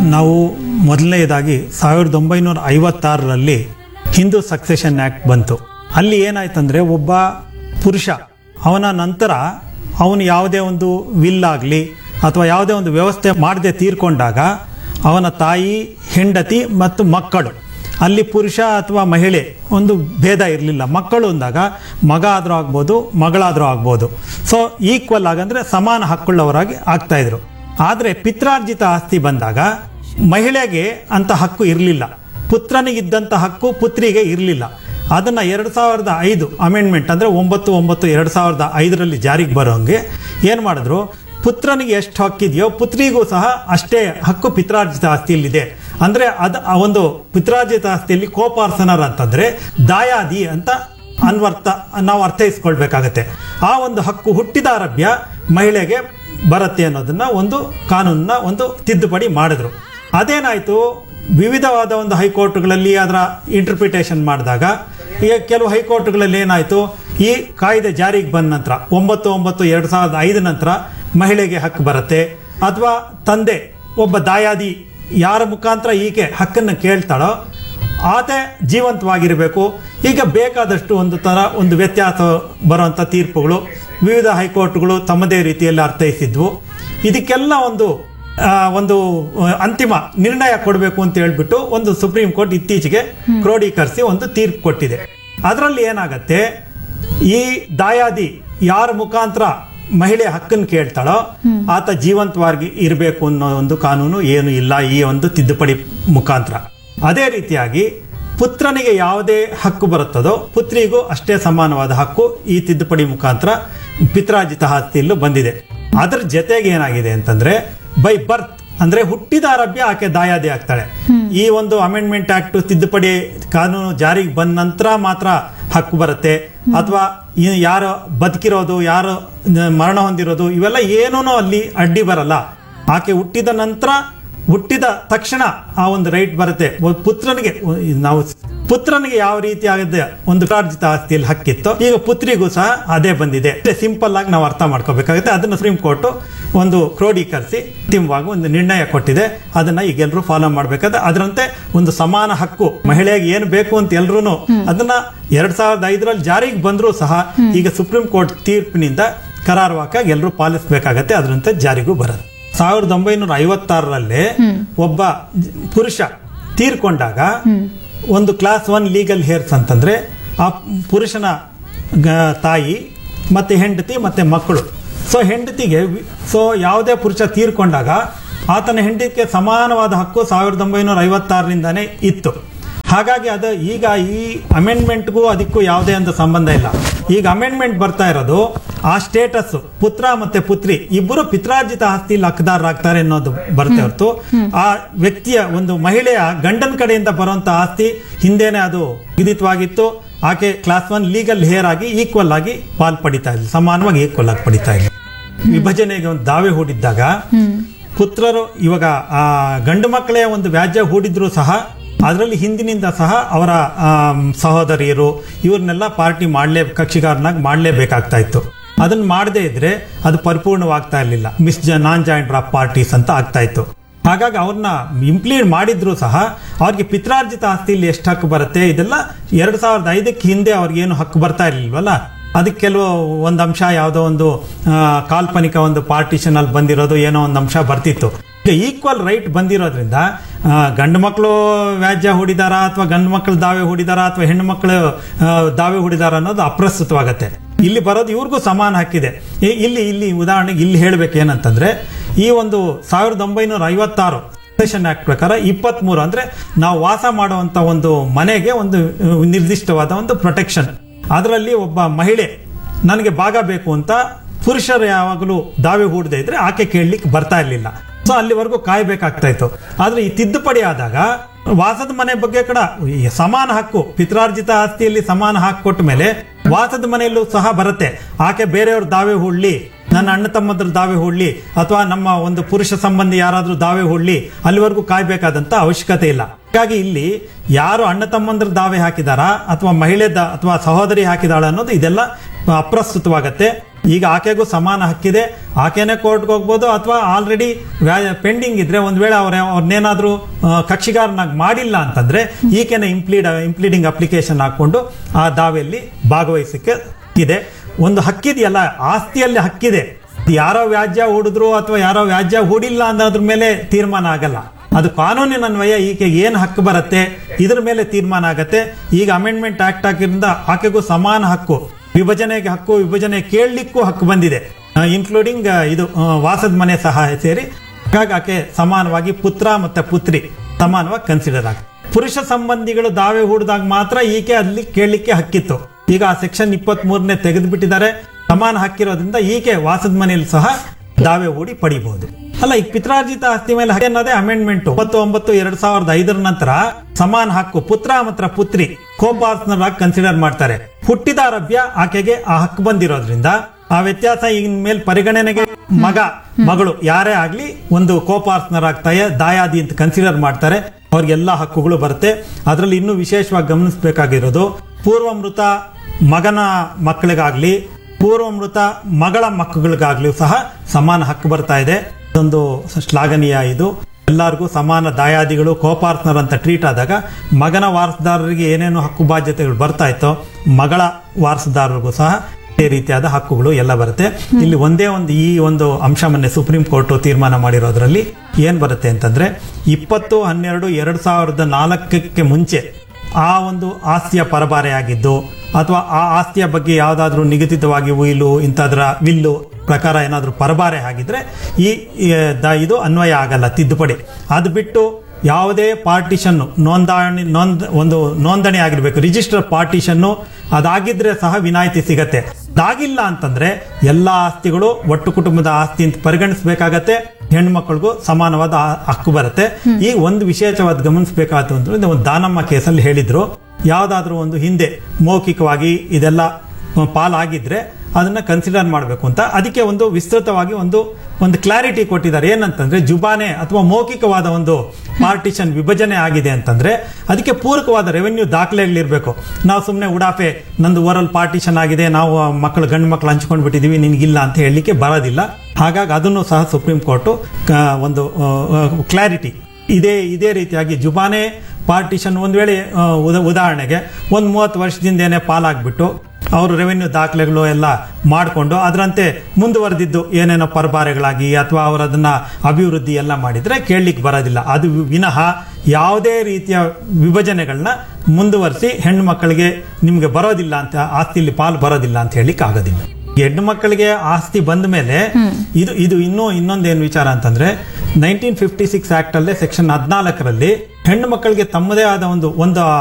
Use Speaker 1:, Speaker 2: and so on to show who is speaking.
Speaker 1: ನಾವು ಮೊದಲನೇದಾಗಿ ಸಾವಿರದ ಒಂಬೈನೂರ ಐವತ್ತಾರರಲ್ಲಿ ಹಿಂದೂ ಸಕ್ಸೆಷನ್ ಆ್ಯಕ್ಟ್ ಬಂತು ಅಲ್ಲಿ ಏನಾಯ್ತಂದ್ರೆ ಒಬ್ಬ ಪುರುಷ ಅವನ ನಂತರ ಅವನು ಯಾವುದೇ ಒಂದು ವಿಲ್ ಆಗಲಿ ಅಥವಾ ಯಾವುದೇ ಒಂದು ವ್ಯವಸ್ಥೆ ಮಾಡದೆ ತೀರ್ಕೊಂಡಾಗ ಅವನ ತಾಯಿ ಹೆಂಡತಿ ಮತ್ತು ಮಕ್ಕಳು ಅಲ್ಲಿ ಪುರುಷ ಅಥವಾ ಮಹಿಳೆ ಒಂದು ಭೇದ ಇರಲಿಲ್ಲ ಮಕ್ಕಳು ಅಂದಾಗ ಮಗ ಆದರೂ ಆಗ್ಬೋದು ಮಗಳಾದರೂ ಆಗ್ಬೋದು ಸೊ ಈಕ್ವಲ್ ಆಗಂದ್ರೆ ಸಮಾನ ಹಕ್ಕುಳ್ಳವರಾಗಿ ಆಗ್ತಾ ಇದ್ರು ಆದರೆ ಪಿತ್ರಾರ್ಜಿತ ಆಸ್ತಿ ಬಂದಾಗ ಮಹಿಳೆಗೆ ಅಂತ ಹಕ್ಕು ಇರಲಿಲ್ಲ ಪುತ್ರನಿಗಿದ್ದಂಥ ಹಕ್ಕು ಪುತ್ರಿಗೆ ಇರಲಿಲ್ಲ ಅದನ್ನು ಎರಡು ಸಾವಿರದ ಐದು ಅಮೆಂಡ್ಮೆಂಟ್ ಅಂದರೆ ಒಂಬತ್ತು ಒಂಬತ್ತು ಎರಡು ಸಾವಿರದ ಐದರಲ್ಲಿ ಜಾರಿಗೆ ಬರೋಂಗೆ ಏನು ಮಾಡಿದ್ರು ಪುತ್ರನಿಗೆ ಎಷ್ಟು ಹಕ್ಕಿದೆಯೋ ಪುತ್ರಿಗೂ ಸಹ ಅಷ್ಟೇ ಹಕ್ಕು ಪಿತ್ರಾರ್ಜಿತ ಆಸ್ತಿಯಲ್ಲಿದೆ ಅಂದರೆ ಅದು ಆ ಒಂದು ಪಿತ್ರಾರ್ಜಿತ ಆಸ್ತಿಯಲ್ಲಿ ಕೋಪಾರ್ಸನರ್ ಅಂತಂದರೆ ದಾಯಾದಿ ಅಂತ ಅನ್ವರ್ಥ ನಾವು ಅರ್ಥೈಸ್ಕೊಳ್ಬೇಕಾಗತ್ತೆ ಆ ಒಂದು ಹಕ್ಕು ಹುಟ್ಟಿದ ಅರಭ್ಯ ಮಹಿಳೆಗೆ ಬರುತ್ತೆ ಅನ್ನೋದನ್ನ ಒಂದು ಕಾನೂನನ್ನ ಒಂದು ತಿದ್ದುಪಡಿ ಮಾಡಿದ್ರು ಅದೇನಾಯ್ತು ವಿವಿಧವಾದ ಒಂದು ಹೈಕೋರ್ಟ್ಗಳಲ್ಲಿ ಅದರ ಇಂಟರ್ಪ್ರಿಟೇಷನ್ ಮಾಡಿದಾಗ ಈಗ ಕೆಲವು ಹೈಕೋರ್ಟ್ಗಳಲ್ಲಿ ಏನಾಯ್ತು ಈ ಕಾಯ್ದೆ ಜಾರಿಗೆ ಬಂದ ನಂತರ ಒಂಬತ್ತು ಒಂಬತ್ತು ಎರಡು ಸಾವಿರದ ಐದು ನಂತರ ಮಹಿಳೆಗೆ ಹಕ್ಕು ಬರುತ್ತೆ ಅಥವಾ ತಂದೆ ಒಬ್ಬ ದಾಯಾದಿ ಯಾರ ಮುಖಾಂತರ ಈಕೆ ಹಕ್ಕನ್ನು ಕೇಳ್ತಾಳೋ ಆತ ಜೀವಂತವಾಗಿರಬೇಕು ಈಗ ಬೇಕಾದಷ್ಟು ಒಂದು ಥರ ಒಂದು ವ್ಯತ್ಯಾಸ ಬರುವಂಥ ತೀರ್ಪುಗಳು ವಿವಿಧ ಹೈಕೋರ್ಟ್ಗಳು ತಮ್ಮದೇ ರೀತಿಯಲ್ಲಿ ಅರ್ಥೈಸಿದ್ವು ಇದಕ್ಕೆಲ್ಲ ಒಂದು ಆ, ಒಂದು ಆ, ಅಂತಿಮ ನಿರ್ಣಯ ಕೊಡಬೇಕು ಅಂತ ಹೇಳ್ಬಿಟ್ಟು ಒಂದು ಸುಪ್ರೀಂ ಕೋರ್ಟ್ ಇತ್ತೀಚೆಗೆ ಕ್ರೋಢೀಕರಿಸಿ ಒಂದು ತೀರ್ಪು ಕೊಟ್ಟಿದೆ ಅದರಲ್ಲಿ ಏನಾಗತ್ತೆ ಈ ದಾಯಾದಿ ಯಾರ ಮುಖಾಂತರ ಮಹಿಳೆ ಹಕ್ಕನ್ನು ಕೇಳ್ತಾಳೋ ಆತ ಜೀವಂತವಾಗಿ ಇರಬೇಕು ಅನ್ನೋ ಒಂದು ಕಾನೂನು ಏನು ಇಲ್ಲ ಈ ಒಂದು ತಿದ್ದುಪಡಿ ಮುಖಾಂತರ ಅದೇ ರೀತಿಯಾಗಿ ಪುತ್ರನಿಗೆ ಯಾವುದೇ ಹಕ್ಕು ಬರುತ್ತದೋ ಪುತ್ರಿಗೂ ಅಷ್ಟೇ ಸಮಾನವಾದ ಹಕ್ಕು ಈ ತಿದ್ದುಪಡಿ ಮುಖಾಂತರ ಪಿತ್ರಾರ್ಜಿತ ಆಸ್ತಿಯಲ್ಲೂ ಬಂದಿದೆ ಅದರ ಜೊತೆಗೆ ಏನಾಗಿದೆ ಅಂತಂದ್ರೆ ಬೈ ಬರ್ತ್ ಅಂದ್ರೆ ಹುಟ್ಟಿದ ಆರಭ್ಯ ಆಕೆ ದಾಯಾದಿ ಆಗ್ತಾಳೆ ಈ ಒಂದು ಅಮೆಂಡ್ಮೆಂಟ್ ಆಕ್ಟ್ ತಿದ್ದುಪಡಿ ಕಾನೂನು ಜಾರಿಗೆ ಬಂದ ನಂತರ ಮಾತ್ರ ಹಕ್ಕು ಬರುತ್ತೆ ಅಥವಾ ಯಾರು ಬದುಕಿರೋದು ಯಾರು ಮರಣ ಹೊಂದಿರೋದು ಇವೆಲ್ಲ ಏನೂ ಅಲ್ಲಿ ಅಡ್ಡಿ ಬರಲ್ಲ ಆಕೆ ಹುಟ್ಟಿದ ನಂತರ ಹುಟ್ಟಿದ ತಕ್ಷಣ ಆ ಒಂದು ರೈಟ್ ಬರುತ್ತೆ ಒಬ್ಬ ಪುತ್ರನಿಗೆ ಒ- ನಾವು ಪುತ್ರನಿಗೆ ಯಾವ ರೀತಿ ಆಗದೆ ಒಂದು ಪ್ರಾರ್ಜಿತ ಆಸ್ತಿಯಲ್ಲಿ ಹಕ್ಕಿತ್ತು ಈಗ ಪುತ್ರಿಗೂ ಸಹ ಅದೇ ಬಂದಿದೆ ಸಿಂಪಲ್ ಆಗಿ ನಾವು ಅರ್ಥ ಮಾಡ್ಕೋಬೇಕಾಗುತ್ತೆ ಅದನ್ನ ಸುಪ್ರೀಂ ಕೋರ್ಟ್ ಒಂದು ಕ್ರೋಢೀಕರಿಸಿ ಅಂತಿಮವಾಗಿ ಒಂದು ನಿರ್ಣಯ ಕೊಟ್ಟಿದೆ ಅದನ್ನ ಈಗ ಎಲ್ಲರೂ ಫಾಲೋ ಮಾಡ್ಬೇಕಾದ್ರೆ ಅದರಂತೆ ಒಂದು ಸಮಾನ ಹಕ್ಕು ಮಹಿಳೆಗೆ ಏನು ಬೇಕು ಅಂತ ಎಲ್ರು ಅದನ್ನ ಎರಡ್ ಸಾವಿರದ ಐದರಲ್ಲಿ ಜಾರಿಗೆ ಬಂದರೂ ಸಹ ಈಗ ಸುಪ್ರೀಂ ಕೋರ್ಟ್ ತೀರ್ಪಿನಿಂದ ಕರಾರುವಾಕಾಗಿ ಎಲ್ಲರೂ ಪಾಲಿಸಬೇಕಾಗತ್ತೆ ಅದರಂತೆ ಜಾರಿಗೂ ಬರುತ್ತೆ ಸಾವಿರದ ಒಂಬೈನೂರ ಐವತ್ತಾರರಲ್ಲೇ ಒಬ್ಬ ಜ- ಪುರುಷ ತೀರ್ಕೊಂಡಾಗ ಒಂದು ಕ್ಲಾಸ್ ಒನ್ ಲೀಗಲ್ ಹೇರ್ಸ್ ಅಂತಂದ್ರೆ ಆ ಪುರುಷನ ಗ- ತಾಯಿ ಮತ್ತೆ ಹೆಂಡತಿ ಮತ್ತೆ ಮಕ್ಕಳು ಸೊ ಹೆಂಡತಿಗೆ ವಿ- ಸೊ ಯಾವುದೇ ಪುರುಷ ತೀರ್ಕೊಂಡಾಗ ಆತನ ಹೆಂಡತಿಗೆ ಸಮಾನವಾದ ಹಕ್ಕು ಸಾವಿರದ ಒಂಬೈನೂರ ಐವತ್ತಾರರಿಂದಾನೇ ಇತ್ತು ಹಾಗಾಗಿ ಅದು ಈಗ ಈ ಅಮೆಂಡ್ಮೆಂಟ್ಗೂ ಅದಕ್ಕೂ ಯಾವುದೇ ಒಂದು ಸಂಬಂಧ ಇಲ್ಲ ಈಗ ಅಮೆಂಡ್ಮೆಂಟ್ ಬರ್ತಾ ಇರೋದು ಆ ಸ್ಟೇಟಸ್ ಪುತ್ರ ಮತ್ತೆ ಪುತ್ರಿ ಇಬ್ಬರು ಪಿತ್ರಾರ್ಜಿತ ಆಸ್ತಿಯಲ್ಲಿ ಹಕ್ಕದಾರರಾಗ್ತಾರೆ ಅನ್ನೋದು ಬರುತ್ತೆ ಹೊರತು ಆ ವ್ಯಕ್ತಿಯ ಒಂದು ಮಹಿಳೆಯ ಗಂಡನ ಕಡೆಯಿಂದ ಬರುವಂತ ಆಸ್ತಿ ಹಿಂದೆನೆ ಅದು ವಿಧಿತವಾಗಿತ್ತು ಆಕೆ ಕ್ಲಾಸ್ ಒನ್ ಲೀಗಲ್ ಹೇರ್ ಆಗಿ ಈಕ್ವಲ್ ಆಗಿ ಪಾಲ್ ಪಡಿತಾ ಇದ್ಲು ಸಮಾನವಾಗಿ ಈಕ್ವಲ್ ಆಗಿ ಪಡಿತಾ ಇದ್ಲು ವಿಭಜನೆಗೆ ಒಂದು ದಾವೆ ಹೂಡಿದ್ದಾಗ ಪುತ್ರರು ಇವಾಗ ಆ ಗಂಡು ಮಕ್ಕಳೇ ಒಂದು ವ್ಯಾಜ್ಯ ಹೂಡಿದ್ರು ಸಹ ಅದರಲ್ಲಿ ಹಿಂದಿನಿಂದ ಸಹ ಅವರ ಆಮ್, ಸಹೋದರಿಯರು ಇವ್ರನ್ನೆಲ್ಲ ಪಾರ್ಟಿ ಮಾಡಲೇ ಕಕ್ಷಿಗಾರನಾಗಿ ಮಾಡಲೇಬೇಕಾಗ್ತಾ ಇತ್ತು ಅದನ್ನ ಮಾಡದೇ ಇದ್ರೆ ಅದು ಪರಿಪೂರ್ಣವಾಗ್ತಾ ಇರಲಿಲ್ಲ mis non joint of parties ಅಂತ ಆಗ್ತಾ ಇತ್ತು ಹಾಗಾಗಿ ಅವ್ರನ್ನ ಇಂಪ್ಲೀಡ್ ಮಾಡಿದ್ರು ಸಹ ಅವ್ರಿಗೆ ಪಿತ್ರಾರ್ಜಿತ ಆಸ್ತಿಯಲ್ಲಿ ಎಷ್ಟು ಹಕ್ಕು ಬರುತ್ತೆ ಇದೆಲ್ಲ ಎರಡ್ ಸಾವಿರದ ಐದಕ್ಕೆ ಹಿಂದೆ ಅವ್ರಿಗೇನು ಹಕ್ಕು ಬರ್ತಾ ಇರ್ಲಿಲ್ವಲ್ಲ ಅದಕ್ಕೆ ಕೆಲವು ಒಂದು ಅಂಶ ಯಾವುದೋ ಒಂದು ಆ, ಕಾಲ್ಪನಿಕ ಒಂದು ಪಾರ್ಟಿಷನ್ ಅಲ್ಲಿ ಬಂದಿರೋದು ಏನೋ ಒಂದು ಅಂಶ ಬರ್ತಿತ್ತು ಈಗ ಈಕ್ವಲ್ ರೈಟ್ ಬಂದಿರೋದ್ರಿಂದ ಆ, ಗಂಡು ಮಕ್ಕಳು ವ್ಯಾಜ್ಯ ಹೂಡಿದಾರ ಅಥವಾ ಗಂಡು ಮಕ್ಕಳು ದಾವೆ ಹೂಡಿದಾರ ಅಥವಾ ಹೆಣ್ಣು ಮಕ್ಕಳು ಆ, ದಾವೆ ಹೂಡಿದಾರ ಅನ್ನೋದು ಅಪ್ರಸ್ತುತವಾಗತ್ತೆ ಇಲ್ಲಿ ಬರೋದು ಇವ್ರಿಗೂ ಸಮಾನ ಹಕ್ಕಿದೆ ಈ- ಇಲ್ಲಿ ಇಲ್ಲಿ ಉದಾಹರಣೆಗೆ ಇಲ್ಲಿ ಹೇಳ್ಬೇಕೇನಂತಂದ್ರೆ ಈ ಒಂದು ಸಾವಿರದ ಒಂಬೈನೂರ ಐವತ್ತಾರು ಸೆಷನ್ ಆಕ್ಟ್ ಪ್ರಕಾರ ಇಪ್ಪತ್ತ್ ಮೂರು ಅಂದ್ರೆ ನಾವು ವಾಸ ಮಾಡುವಂತ ಒಂದು ಮನೆಗೆ ಒಂದು ಅಹ್, ನಿರ್ದಿಷ್ಟವಾದ ಒಂದು ಪ್ರೊಟೆಕ್ಷನ್ ಅದರಲ್ಲಿ ಒಬ್ಬ ಮಹಿಳೆ ನನಗೆ ಭಾಗ ಬೇಕು ಅಂತ ಪುರುಷರು ಯಾವಾಗಲೂ ದಾವೆ ಹೂಡದೆ ಇದ್ರೆ ಆಕೆ ಕೇಳಲಿಕ್ಕೆ ಬರ್ತಾ ಇರ್ಲಿಲ್ಲ ಸೊ ಅಲ್ಲಿವರೆಗೂ ಕಾಯ್ಬೇಕಾಗ್ತಾ ಇತ್ತು ಆದ್ರೆ ಈ ತಿದ್ದುಪಡಿ ಆದಾಗ ವಾಸದ ಮನೆ ಬಗ್ಗೆ ಕೂಡ ಈ ಸಮಾನ ಹಕ್ಕು ಪಿತ್ರಾರ್ಜಿತ ಆಸ್ತಿಯಲ್ಲಿ ಸಮಾನ ಹಕ್ಕು ಕೊಟ್ಟ ಮೇಲೆ ವಾಸದ ಮನೆಯಲ್ಲೂ ಸಹ ಬರುತ್ತೆ ಆಕೆ ಬೇರೆಯವ್ರ ದಾವೆ ಹೂಡ್ಲಿ ನನ್ನ ಅಣ್ಣ ತಮ್ಮದ್ರ ದಾವೆ ಹೂಡ್ಲಿ ಅಥವಾ ನಮ್ಮ ಒಂದು ಪುರುಷ ಸಂಬಂಧಿ ಯಾರಾದ್ರೂ ದಾವೆ ಹೂಡ್ಲಿ ಅಲ್ಲಿವರೆಗೂ ಕಾಯ್ಬೇಕಾದಂತ ಅವಶ್ಯಕತೆ ಇಲ್ಲ ಹಾಗಾಗಿ ಇಲ್ಲಿ ಯಾರು ಅಣ್ಣ ತಮ್ಮಂದ್ರ ದಾವೆ ಹಾಕಿದಾರಾ ಅಥವಾ ಮಹಿಳೆ ದಾ- ಅಥವಾ ಸಹೋದರಿ ಹಾಕಿದಾಳ ಅನ್ನೋದು ಇದೆಲ್ಲ ಅಪ್ರಸ್ತುತವಾಗತ್ತೆ ಈಗ ಆಕೆಗೂ ಸಮಾನ ಹಕ್ಕಿದೆ ಆಕೆನೇ ಕೋರ್ಟ್ಗೆ ಹೋಗ್ಬೋದು ಅಥವಾ ಆಲ್ರೆಡಿ ಪೆಂಡಿಂಗ್ ಇದ್ರೆ ಒಂದ್ ವೇಳೆ ಅವ್ರ ಅವ್ರನ್ನೇನಾದ್ರೂ ಆ, ಕಕ್ಷಿಗಾರನಾಗಿ ಮಾಡಿಲ್ಲ ಅಂತಂದ್ರೆ ಈಕೆನ ಇಂಪ್ಲೀಡ್ ಇಂಪ್ಲೀಡಿಂಗ್ ಅಪ್ಲಿಕೇಶನ್ ಹಾಕೊಂಡು ಆ ದಾವೆಯಲ್ಲಿ ಭಾಗವಹಿಸಕ್ಕೆ ಇದೆ ಒಂದು ಹಕ್ಕಿದೆಯಲ್ಲ ಆಸ್ತಿಯಲ್ಲಿ ಹಕ್ಕಿದೆ ಯಾರೋ ವ್ಯಾಜ್ಯ ಹೂಡಿದ್ರು ಅಥವಾ ಯಾರೋ ವ್ಯಾಜ್ಯ ಹೂಡಿಲ್ಲ ಅನ್ನೋದ್ರ ಮೇಲೆ ತೀರ್ಮಾನ ಆಗಲ್ಲ ಅದು ಕಾನೂನಿನ ಅನ್ವಯ ಈಕೆಗೆ ಏನು ಹಕ್ಕು ಬರುತ್ತೆ ಇದ್ರ ಮೇಲೆ ತೀರ್ಮಾನ ಆಗತ್ತೆ ಈಗ ಅಮೆಂಡ್ಮೆಂಟ್ ಆಕ್ಟ್ ಹಾಕಿದ್ರಿಂದ ಆಕೆಗೂ ಸಮಾನ ಹಕ್ಕು ವಿಭಜನೆಗೆ ಹಕ್ಕು ವಿಭಜನೆ ಕೇಳಲಿಕ್ಕೂ ಹಕ್ಕು ಬಂದಿದೆ ಇನ್ಕ್ಲೂಡಿಂಗ್ ಇದು ಆ, ವಾಸದ ಮನೆ ಸಹಾಯ ಸೇರಿ ಹಾಗಾಗಿ ಆಕೆ ಸಮಾನವಾಗಿ ಪುತ್ರ ಮತ್ತೆ ಪುತ್ರಿ ಸಮಾನವಾಗಿ ಕನ್ಸಿಡರ್ ಆಗುತ್ತೆ ಪುರುಷ ಸಂಬಂಧಿಗಳು ದಾವೆ ಹೂಡಿದಾಗ ಮಾತ್ರ ಈಕೆ ಅಲ್ಲಿ ಕೇಳಲಿಕ್ಕೆ ಹಕ್ಕಿತ್ತು ಈಗ ಆ ಸೆಕ್ಷನ್ ಇಪ್ಪತ್ತ್ ಮೂರನೇ ತೆಗೆದುಬಿಟ್ಟಿದ್ದಾರೆ ಸಮಾನ ಹಕ್ಕಿರೋದ್ರಿಂದ ಈಕೆ ವಾಸದ ಮನೆಯಲ್ಲಿ ಸಹ ದಾವೆ ಹೂಡಿ ಪಡಿಬಹುದು ಅಲ್ಲ ಈಗ ಪಿತ್ರಾರ್ಜಿತ ಆಸ್ತಿ ಮೇಲೆ ಹಕ್ಕು ಅನ್ನೋದೇ ಅಮೆಂಡ್ಮೆಂಟ್ ಒಂಬತ್ತು ಒಂಬತ್ತು ಎರಡ್ ಸಾವಿರದ ಐದರ ನಂತರ ಸಮಾನ ಹಕ್ಕು ಪುತ್ರ ಮತ್ತು ಪುತ್ರಿ ಕೋಪಾರ್ಸ್ನರಾಗಿ ಕನ್ಸಿಡರ್ ಮಾಡ್ತಾರೆ ಹುಟ್ಟಿದ ಅರಭ್ಯ ಆಕೆಗೆ ಆ ಹಕ್ಕು ಬಂದಿರೋದ್ರಿಂದ ಆ ವ್ಯತ್ಯಾಸ ಈಗ ಮೇಲೆ ಪರಿಗಣನೆಗೆ ಮಗ ಮಗಳು ಯಾರೇ ಆಗ್ಲಿ ಒಂದು ಕೋಪಾರ್ಸ್ನರ್ ಆಗ್ತಾಯ ದಾಯಾದಿ ಅಂತ ಕನ್ಸಿಡರ್ ಮಾಡ್ತಾರೆ ಅವ್ರಿಗೆಲ್ಲ ಹಕ್ಕುಗಳು ಬರುತ್ತೆ ಅದರಲ್ಲಿ ಇನ್ನೂ ವಿಶೇಷವಾಗಿ ಗಮನಿಸಬೇಕಾಗಿರೋದು ಪೂರ್ವ ಮೃತ ಮಗನ ಮಕ್ಕಳಿಗಾಗ್ಲಿ ಪೂರ್ವ ಮೃತ ಮಗಳ ಮಕ್ಕಳಿಗಾಗ್ಲೂ ಸಹ ಸಮಾನ ಹಕ್ಕು ಬರ್ತಾ ಇದೆ ಇದೊಂದು ಶ್ಲಾಘನೀಯ ಇದು ಎಲ್ಲರಿಗೂ ಸಮಾನ ದಾಯಾದಿಗಳು ಕೋಪಾರ್ಸ್ನರ್ ಅಂತ ಟ್ರೀಟ್ ಆದಾಗ ಮಗನ ವಾರಸುದಾರರಿಗೆ ಏನೇನು ಹಕ್ಕು ಬಾಧ್ಯತೆಗಳು ಬರ್ತಾ ಇತ್ತೋ ಮಗಳ ವಾರಸುದಾರರಿಗೂ ಸಹ ಇದೇ ರೀತಿಯಾದ ಹಕ್ಕುಗಳು ಎಲ್ಲ ಬರುತ್ತೆ ಇಲ್ಲಿ ಒಂದೇ ಒಂದು ಈ ಒಂದು ಅಂಶವನ್ನೇ ಸುಪ್ರೀಂ ಕೋರ್ಟ್ ತೀರ್ಮಾನ ಮಾಡಿರೋದ್ರಲ್ಲಿ ಏನ್ ಬರುತ್ತೆ ಅಂತಂದ್ರೆ ಇಪ್ಪತ್ತು ಹನ್ನೆರಡು ಎರಡ್ ಸಾವಿರದ ನಾಲ್ಕಕ್ಕೆ ಮುಂಚೆ ಆ ಒಂದು ಆಸ್ತಿಯ ಪರಬಾರೆ ಆಗಿದ್ದು ಅಥವಾ ಆ ಆಸ್ತಿಯ ಬಗ್ಗೆ ಯಾವುದಾದ್ರೂ ನಿಗದಿತವಾಗಿ ಉಯಿಲು ಇಂಥದ್ರ ವಿಲ್ಲು ಪ್ರಕಾರ ಏನಾದರೂ ಪರಬಾರೆ ಆಗಿದ್ರೆ ಈ ಈ, ದ- ಇದು ಅನ್ವಯ ಆಗಲ್ಲ ತಿದ್ದುಪಡಿ ಅದು ಬಿಟ್ಟು ಯಾವುದೇ ಪಾರ್ಟಿಷನ್ ನೋಂದಣಿ ನೋಂದ್ ಒಂದು ನೋಂದಣಿ ಆಗಿರ್ಬೇಕು ರಿಜಿಸ್ಟರ್ ಪಾರ್ಟಿಷನ್ನು ಅದಾಗಿದ್ರೆ ಸಹ ವಿನಾಯಿತಿ ಸಿಗತ್ತೆ ಅದಾಗಿಲ್ಲ ಅಂತಂದ್ರೆ ಎಲ್ಲಾ ಆಸ್ತಿಗಳು ಒಟ್ಟು ಕುಟುಂಬದ ಆಸ್ತಿ ಅಂತ ಪರಿಗಣಿಸಬೇಕಾಗತ್ತೆ ಹೆಣ್ಮಕ್ಳಿಗೂ ಸಮಾನವಾದ ಆ- ಹಕ್ಕು ಬರುತ್ತೆ ಈ ಒಂದು ವಿಶೇಷವಾದ ಗಮನಿಸಬೇಕಾಯ್ತು ಅಂದ್ರೆ ಒಂದು ದಾನಮ್ಮ ಕೇಸಲ್ಲಿ ಹೇಳಿದ್ರು ಯಾವ್ದಾದ್ರೂ ಒಂದು ಹಿಂದೆ ಮೌಖಿಕವಾಗಿ ಇದೆಲ್ಲ ಪಾಲಾಗಿದ್ರೆ ಅದನ್ನ ಕನ್ಸಿಡರ್ ಮಾಡಬೇಕು ಅಂತ ಅದಕ್ಕೆ ಒಂದು ವಿಸ್ತೃತವಾಗಿ ಒಂದು ಒಂದು ಕ್ಲಾರಿಟಿ ಕೊಟ್ಟಿದ್ದಾರೆ ಏನಂತಂದ್ರೆ ಜುಬಾನೆ ಅಥವಾ ಮೌಖಿಕವಾದ ಒಂದು ಪಾರ್ಟಿಷನ್ ವಿಭಜನೆ ಆಗಿದೆ ಅಂತಂದ್ರೆ ಅದಕ್ಕೆ ಪೂರಕವಾದ ರೆವೆನ್ಯೂ ದಾಖಲೆಗಳಿರ್ಬೇಕು ನಾವು ಸುಮ್ಮನೆ ಉಡಾಫೆ ನಂದು ಓರಲ್ ಪಾರ್ಟಿಷನ್ ಆಗಿದೆ ನಾವು ಮಕ್ಕಳು ಗಂಡು ಮಕ್ಕಳು ಹಂಚ್ಕೊಂಡು ಬಿಟ್ಟಿದೀವಿ ನಿನ್ಗಿಲ್ಲ ಅಂತ ಹೇಳಲಿಕ್ಕೆ ಬರೋದಿಲ್ಲ ಹಾಗಾಗಿ ಅದನ್ನು ಸಹ ಸುಪ್ರೀಂ ಕೋರ್ಟು ಕ- ಒಂದು ಕ್ಲಾರಿಟಿ ಇದೇ ಇದೇ ರೀತಿಯಾಗಿ ಜುಬಾನೆ ಪಾರ್ಟಿಷನ್ ಒಂದ್ ವೇಳೆ ಆ, ಉದ- ಉದಾಹರಣೆಗೆ ಒಂದು ಮೂವತ್ತು ವರ್ಷದಿಂದೇನೆ ಪಾಲಾಗ್ಬಿಟ್ಟು ಅವರು ರೆವೆನ್ಯೂ ದಾಖಲೆಗಳು ಎಲ್ಲ ಮಾಡಿಕೊಂಡು ಅದರಂತೆ ಮುಂದುವರೆದಿದ್ದು ಏನೇನೋ ಪರಬಾರೆಗಳಾಗಿ ಅಥವಾ ಅವರು ಅದನ್ನ ಅಭಿವೃದ್ಧಿ ಎಲ್ಲ ಮಾಡಿದ್ರೆ ಕೇಳಲಿಕ್ಕೆ ಬರೋದಿಲ್ಲ ಅದು ವಿನಃ ಯಾವುದೇ ರೀತಿಯ ವಿಭಜನೆಗಳನ್ನ ಮುಂದುವರಿಸಿ ಹೆಣ್ಣು ಮಕ್ಕಳಿಗೆ ನಿಮ್ಗೆ ಬರೋದಿಲ್ಲ ಅಂತ ಆಸ್ತಿಲಿ ಪಾಲು ಬರೋದಿಲ್ಲ ಅಂತ ಹೇಳಲಿಕ್ಕೆ ಆಗೋದಿಲ್ಲ ಹೆಣ್ಣು ಮಕ್ಕಳಿಗೆ ಆಸ್ತಿ ಬಂದ ಮೇಲೆ ಇದು ಇದು ಇನ್ನೂ ಇನ್ನೊಂದೇನು ವಿಚಾರ ಅಂತಂದ್ರೆ ನೈನ್ಟೀನ್ ಫಿಫ್ಟಿ ಸಿಕ್ಸ್ ಆಕ್ಟ್ ಅಲ್ಲೇ ಸೆಕ್ಷನ್ ಹದಿನಾಲ್ಕರಲ್ಲಿ ಹೆಣ್ಣು ಮಕ್ಕಳಿಗೆ ತಮ್ಮದೇ ಆದ ಒಂದು ಒಂದು